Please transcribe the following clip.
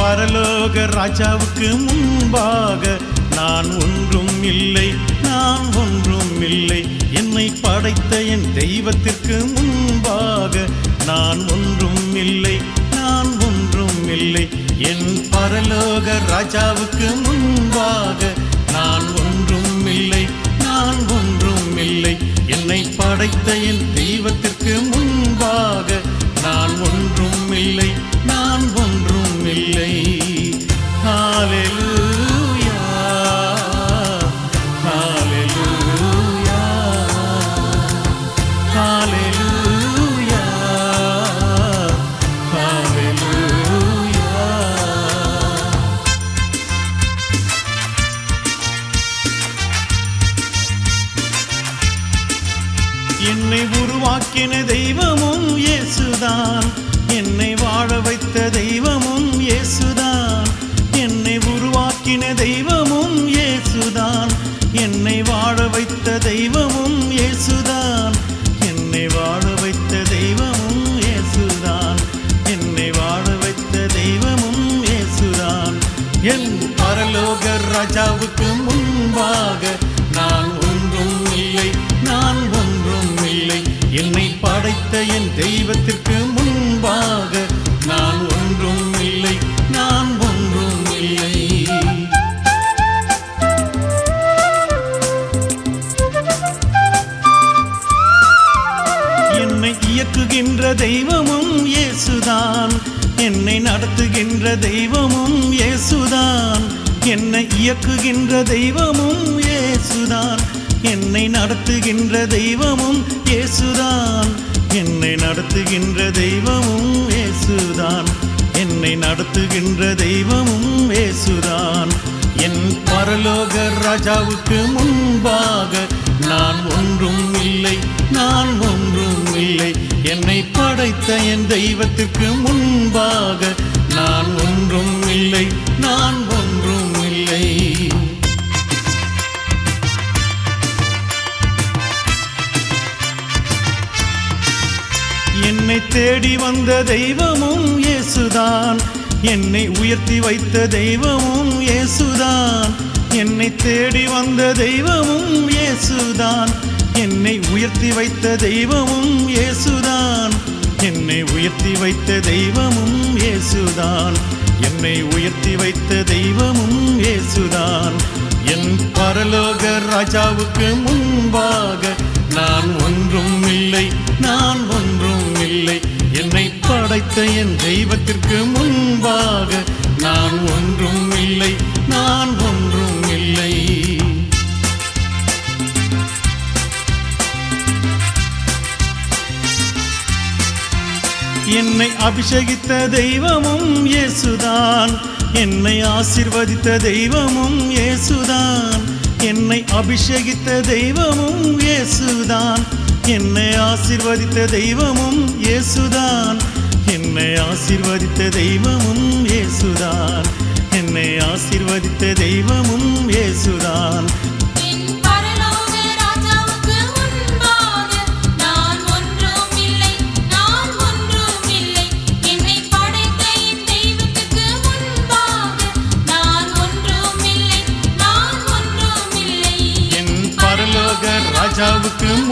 பரலோக ராஜாவுக்கு முன்பாக நான் ஒன்றும் இல்லை நான் ஒன்றும் இல்லை என்னை படைத்த என் தெய்வத்திற்கு முன்பாக நான் ஒன்றும் இல்லை நான் ஒன்றும் இல்லை என் பரலோக ராஜாவுக்கு முன்பாக நான் ஒன்றும் இல்லை நான் ஒன்றும் இல்லை என்னை படைத்த என் தெய்வத்திற்கு முன்பாக நான் ஒன்றும் இல்லை நான் ஒன்றும் இல்லை ஹalleluya ஹalleluya ஹalleluya ஹalleluya என்னை உருவாக்கின தெய்வமும் இயேசுதான் என்னை வாழ வைத்த தெய்வமும் இயேசுதான் என்னை உருவாக்கின தெய்வமும் இயேசுதான் என்னை வாழ வைத்த தெய்வமும் இயேசுதான் என்னை வாழ வைத்த தெய்வமும் இயேசுதான் என்னை வாழ வைத்த தெய்வமும் இயேசுதான் என் பரலோக ராஜாவுக்கு முன்பாக நான் ஒன்றும் இல்லை நான் ஒன்றும் இல்லை என்னை படைத்த என் தெய்வத்திற்கு முன்பாக நான் ஒன்றும் இல்லை நான் ஒன்றும் இல்லை என்னை இயக்குகின்ற தெய்வமும் இயேசுதான் என்னை நடத்துகின்ற தெய்வமும் இயேசுதான் என்னை இயக்குகின்ற தெய்வமும் இயேசுதான் என்னை நடத்துகின்ற தெய்வமும் இயேசுதான் என்னை நடத்துகின்ற தெய்வமும் இயேசுதான் என்னை நடத்துகின்ற தெய்வமும் இயேசுதான் என் பரலோக ராஜாவுக்கு முன்பாக நான் ஒன்றும் இல்லை நான் ஒன்றும் இல்லை என்னை படைத்த என் தெய்வத்துக்கு முன்பாக நான் ஒன்றும் இல்லை நான் ஒன்றும் இல்லை என்னை தேடி வந்த தெய்வமும் இயேசுதான் என்னை உயர்த்தி வைத்த தெய்வமும் இயேசுதான் என்னை தேடி வந்த தெய்வமும் இயேசுதான் என்னை உயர்த்தி வைத்த தெய்வமும் இயேசுதான் என்னை உயர்த்தி வைத்த தெய்வமும் இயேசுதான் என்னை உயர்த்தி வைத்த தெய்வமும் இயேசுதான் என் பரலோக ராஜாவுக்கு முன்பாக நான் ஒன்றும் இல்லை நான் ஒன்றும் இல்லை என்னை படைத்த என் தெய்வத்திற்கு முன்பாக நான் ஒன்றும் இல்லை நான் ஒன்றும் இல்லை என்னை அபிஷேகித்த தெய்வமும் இயேசுதான் என்னை ஆசிர்வதித்த தெய்வமும் இயேசுதான் என்னை அபிஷேகித்த தெய்வமும் இயேசுதான் என்னை ஆசிர்வதித்த தெய்வமும் இயேசுதான் என்னை ஆசிர்வதித்த தெய்வமும் இயேசுதான் என்னை ஆசிர்வதித்த தெய்வமும் இயேசுதான் என் பரலோக ராஜாவுக்கு முன்பாக நான் ஒன்றும் இல்லை நான் ஒன்றும் இல்லை என்னை படைத்த என் தெய்வத்துக்கு முன்பாக நான் ஒன்றும் இல்லை நான் ஒன்றும் இல்லை என் பரலோக ராஜாவுக்கு